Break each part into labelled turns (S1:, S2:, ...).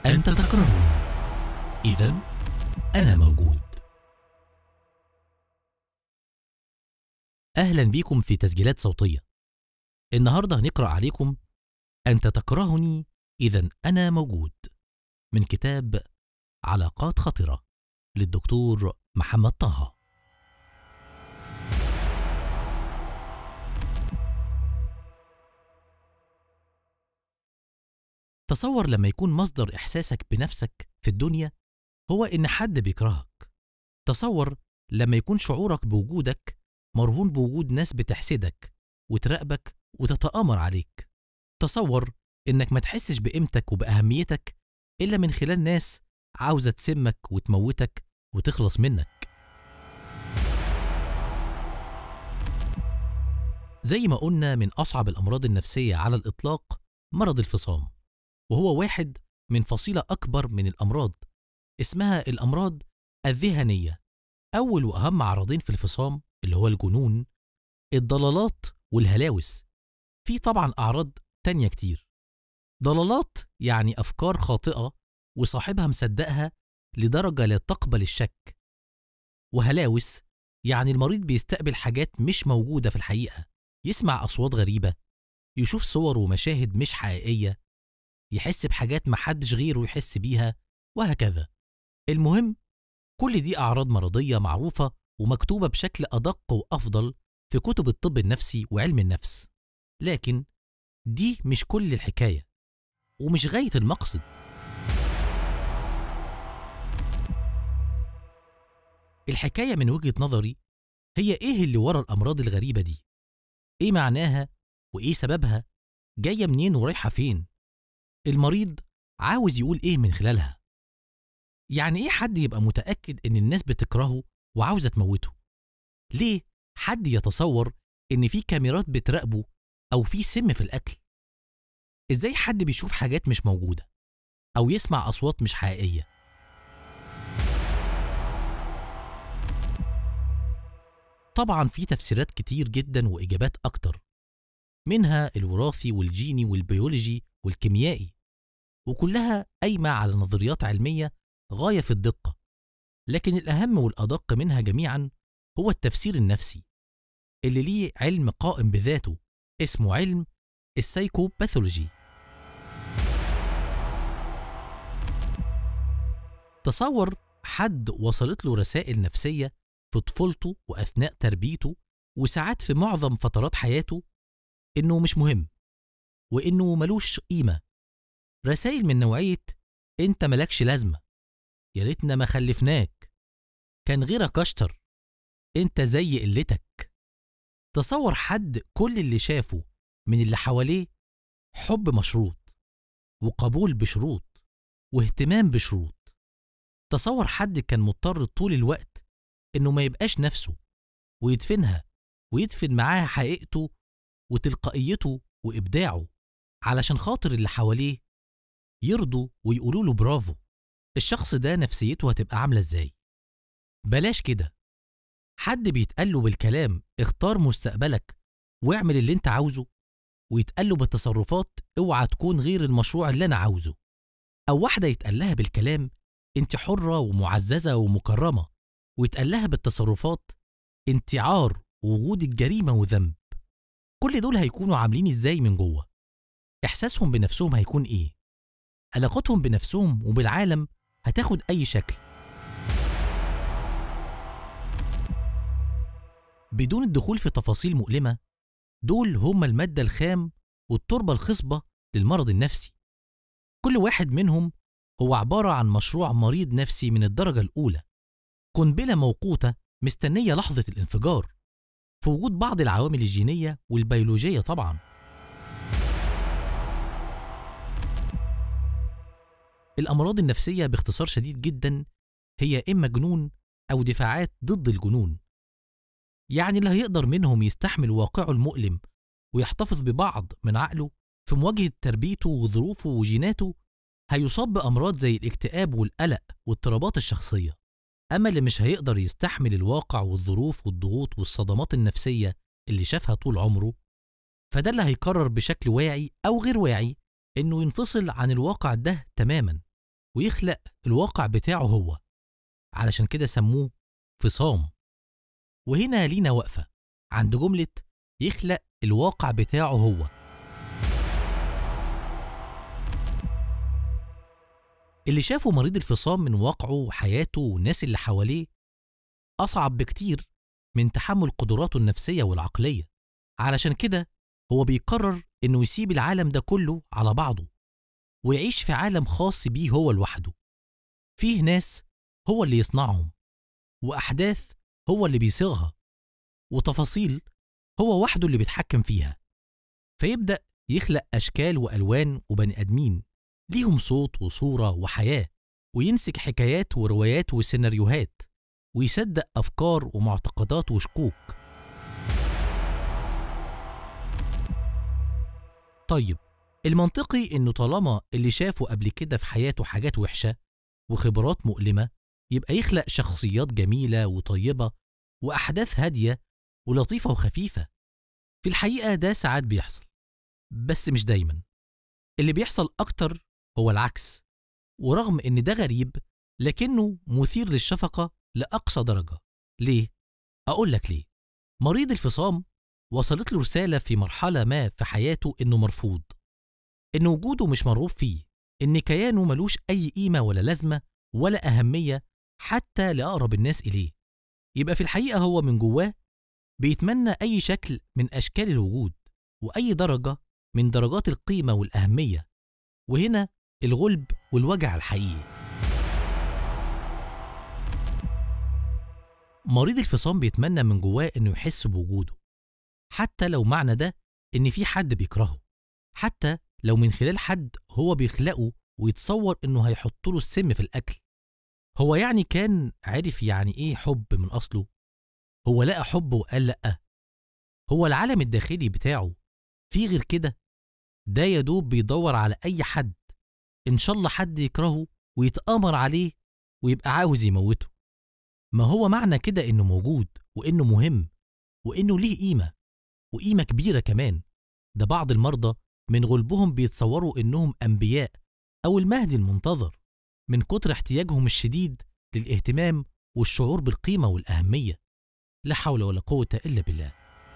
S1: أنت تكرهني إذا أنا موجود أهلا بيكم في تسجيلات صوتية النهاردة هنقرأ عليكم أنت تكرهني إذا أنا موجود من كتاب علاقات خطرة للدكتور محمد طه تصور لما يكون مصدر إحساسك بنفسك في الدنيا هو إن حد بيكرهك تصور لما يكون شعورك بوجودك مرهون بوجود ناس بتحسدك وتراقبك وتتآمر عليك تصور إنك ما تحسش بقيمتك وبأهميتك إلا من خلال ناس عاوزة تسمك وتموتك وتخلص منك زي ما قلنا من أصعب الأمراض النفسية على الإطلاق مرض الفصام وهو واحد من فصيلة أكبر من الأمراض اسمها الأمراض الذهنية أول وأهم عرضين في الفصام اللي هو الجنون الضلالات والهلاوس في طبعا أعراض تانية كتير ضلالات يعني أفكار خاطئة وصاحبها مصدقها لدرجة لا تقبل الشك وهلاوس يعني المريض بيستقبل حاجات مش موجودة في الحقيقة يسمع أصوات غريبة يشوف صور ومشاهد مش حقيقية يحس بحاجات محدش غيره يحس بيها وهكذا المهم كل دي أعراض مرضية معروفة ومكتوبة بشكل أدق وأفضل في كتب الطب النفسي وعلم النفس لكن دي مش كل الحكاية ومش غاية المقصد الحكاية من وجهة نظري هي إيه اللي ورا الأمراض الغريبة دي إيه معناها وإيه سببها جاية منين ورايحة فين المريض عاوز يقول إيه من خلالها يعني إيه حد يبقى متأكد إن الناس بتكرهه وعاوزة تموته ليه حد يتصور إن في كاميرات بتراقبه أو في سم في الأكل إزاي حد بيشوف حاجات مش موجودة أو يسمع أصوات مش حقيقية طبعا في تفسيرات كتير جدا وإجابات أكتر منها الوراثي والجيني والبيولوجي والكيميائي وكلها قايمة على نظريات علمية غاية في الدقة لكن الأهم والأدق منها جميعا هو التفسير النفسي اللي ليه علم قائم بذاته اسمه علم السايكوباثولوجي تصور حد وصلت له رسائل نفسية في طفولته وأثناء تربيته وساعات في معظم فترات حياته إنه مش مهم وإنه ملوش قيمة رسائل من نوعية أنت ملكش لازمة يا ريتنا ما خلفناك كان غيرك أشطر أنت زي قلتك تصور حد كل اللي شافه من اللي حواليه حب مشروط وقبول بشروط واهتمام بشروط تصور حد كان مضطر طول الوقت إنه ما يبقاش نفسه ويدفنها ويدفن معاها حقيقته وتلقائيته وإبداعه علشان خاطر اللي حواليه يرضوا ويقولوا له برافو الشخص ده نفسيته هتبقى عاملة ازاي بلاش كده حد بيتقال له بالكلام اختار مستقبلك واعمل اللي انت عاوزه ويتقال له بالتصرفات اوعى تكون غير المشروع اللي انا عاوزه او واحدة يتقال لها بالكلام انت حرة ومعززة ومكرمة ويتقال لها بالتصرفات انت عار ووجودك جريمة وذنب كل دول هيكونوا عاملين ازاي من جوه احساسهم بنفسهم هيكون ايه علاقتهم بنفسهم وبالعالم هتاخد اي شكل بدون الدخول في تفاصيل مؤلمة دول هم المادة الخام والتربة الخصبة للمرض النفسي كل واحد منهم هو عبارة عن مشروع مريض نفسي من الدرجة الأولى قنبلة موقوتة مستنية لحظة الانفجار في وجود بعض العوامل الجينية والبيولوجية طبعا الأمراض النفسية باختصار شديد جدا هي إما جنون أو دفاعات ضد الجنون يعني اللي هيقدر منهم يستحمل واقعه المؤلم ويحتفظ ببعض من عقله في مواجهة تربيته وظروفه وجيناته هيصاب بأمراض زي الاكتئاب والقلق واضطرابات الشخصية أما اللي مش هيقدر يستحمل الواقع والظروف والضغوط والصدمات النفسية اللي شافها طول عمره فده اللي هيقرر بشكل واعي أو غير واعي إنه ينفصل عن الواقع ده تماما ويخلق الواقع بتاعه هو علشان كده سموه فصام وهنا لينا وقفة عند جملة يخلق الواقع بتاعه هو اللي شافه مريض الفصام من واقعه وحياته والناس اللي حواليه أصعب بكتير من تحمل قدراته النفسية والعقلية علشان كده هو بيقرر إنه يسيب العالم ده كله على بعضه ويعيش في عالم خاص بيه هو لوحده فيه ناس هو اللي يصنعهم وأحداث هو اللي بيصيغها وتفاصيل هو وحده اللي بيتحكم فيها فيبدأ يخلق أشكال وألوان وبني آدمين ليهم صوت وصورة وحياة وينسج حكايات وروايات وسيناريوهات ويصدق أفكار ومعتقدات وشكوك طيب المنطقي إنه طالما اللي شافه قبل كده في حياته حاجات وحشة وخبرات مؤلمة يبقى يخلق شخصيات جميلة وطيبة وأحداث هادية ولطيفة وخفيفة في الحقيقة ده ساعات بيحصل بس مش دايما اللي بيحصل أكتر هو العكس ورغم إن ده غريب لكنه مثير للشفقة لأقصى درجة ليه؟ أقول لك ليه مريض الفصام وصلت له رسالة في مرحلة ما في حياته إنه مرفوض إن وجوده مش مرغوب فيه إن كيانه ملوش أي قيمة ولا لازمة ولا أهمية حتى لأقرب الناس إليه يبقى في الحقيقة هو من جواه بيتمنى أي شكل من أشكال الوجود وأي درجة من درجات القيمة والأهمية وهنا الغلب والوجع الحقيقي مريض الفصام بيتمنى من جواه إنه يحس بوجوده حتى لو معنى ده إن في حد بيكرهه حتى لو من خلال حد هو بيخلقه ويتصور إنه هيحط له السم في الأكل هو يعني كان عرف يعني إيه حب من أصله هو لقى حب وقال لأ هو العالم الداخلي بتاعه في غير كده ده يا دوب بيدور على أي حد إن شاء الله حد يكرهه ويتآمر عليه ويبقى عاوز يموته ما هو معنى كده إنه موجود وإنه مهم وإنه ليه قيمة وقيمة كبيرة كمان ده بعض المرضى من غلبهم بيتصوروا إنهم أنبياء أو المهدي المنتظر من كتر احتياجهم الشديد للاهتمام والشعور بالقيمة والأهمية لا حول ولا قوة إلا بالله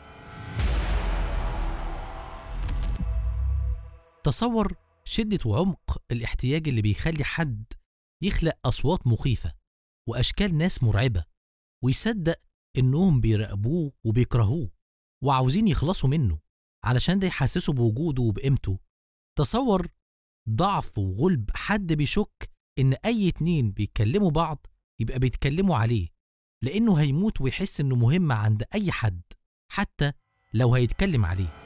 S1: تصور شدة وعمق الاحتياج اللي بيخلي حد يخلق أصوات مخيفة وأشكال ناس مرعبة ويصدق إنهم بيراقبوه وبيكرهوه وعاوزين يخلصوا منه علشان ده يحسسوا بوجوده وبقيمته تصور ضعف وغلب حد بيشك إن أي اتنين بيتكلموا بعض يبقى بيتكلموا عليه لأنه هيموت ويحس إنه مهم عند أي حد حتى لو هيتكلم عليه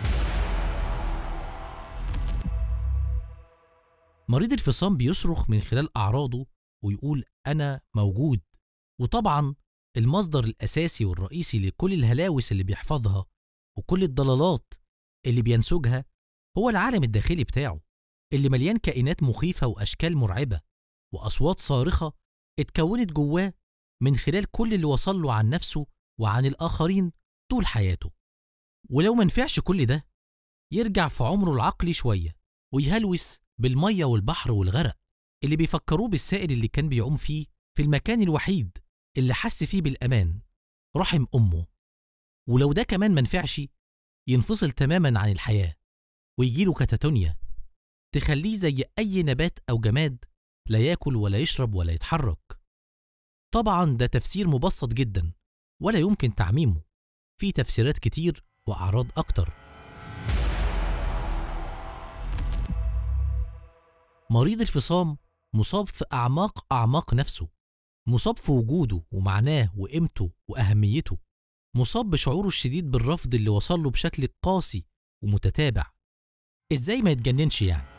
S1: مريض الفصام بيصرخ من خلال أعراضه ويقول أنا موجود وطبعا المصدر الأساسي والرئيسي لكل الهلاوس اللي بيحفظها وكل الضلالات اللي بينسجها هو العالم الداخلي بتاعه اللي مليان كائنات مخيفة وأشكال مرعبة وأصوات صارخة اتكونت جواه من خلال كل اللي وصل له عن نفسه وعن الآخرين طول حياته ولو منفعش كل ده يرجع في عمره العقلي شوية ويهلوس بالمية والبحر والغرق اللي بيفكروه بالسائل اللي كان بيعوم فيه في المكان الوحيد اللي حس فيه بالأمان رحم أمه ولو ده كمان منفعش ينفصل تماما عن الحياة ويجيله كتاتونيا تخليه زي أي نبات أو جماد لا ياكل ولا يشرب ولا يتحرك طبعا ده تفسير مبسط جدا ولا يمكن تعميمه في تفسيرات كتير وأعراض أكتر مريض الفصام مصاب في أعماق أعماق نفسه مصاب في وجوده ومعناه وقيمته وأهميته مصاب بشعوره الشديد بالرفض اللي وصل له بشكل قاسي ومتتابع إزاي ما يتجننش يعني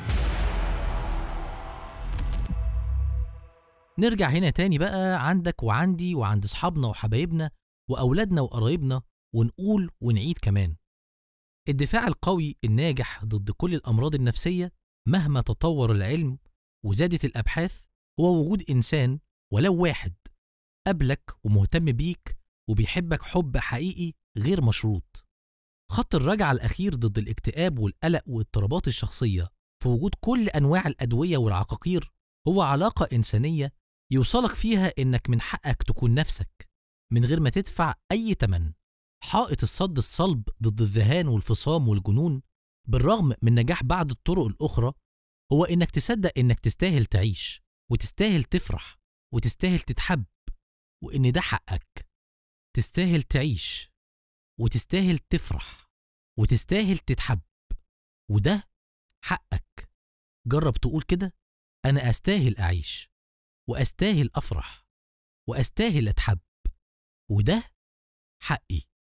S1: نرجع هنا تاني بقى عندك وعندي وعند أصحابنا وحبايبنا وأولادنا وقرايبنا ونقول ونعيد كمان الدفاع القوي الناجح ضد كل الأمراض النفسية مهما تطور العلم وزادت الأبحاث هو وجود إنسان ولو واحد قبلك ومهتم بيك وبيحبك حب حقيقي غير مشروط خط الرجعة الأخير ضد الاكتئاب والقلق واضطرابات الشخصية في وجود كل أنواع الأدوية والعقاقير هو علاقة إنسانية يوصلك فيها إنك من حقك تكون نفسك من غير ما تدفع أي تمن حائط الصد الصلب ضد الذهان والفصام والجنون بالرغم من نجاح بعض الطرق الأخرى هو إنك تصدق إنك تستاهل تعيش وتستاهل تفرح وتستاهل تتحب وإن ده حقك تستاهل تعيش وتستاهل تفرح وتستاهل تتحب وده حقك جرب تقول كده أنا أستاهل أعيش وأستاهل أفرح وأستاهل أتحب وده حقي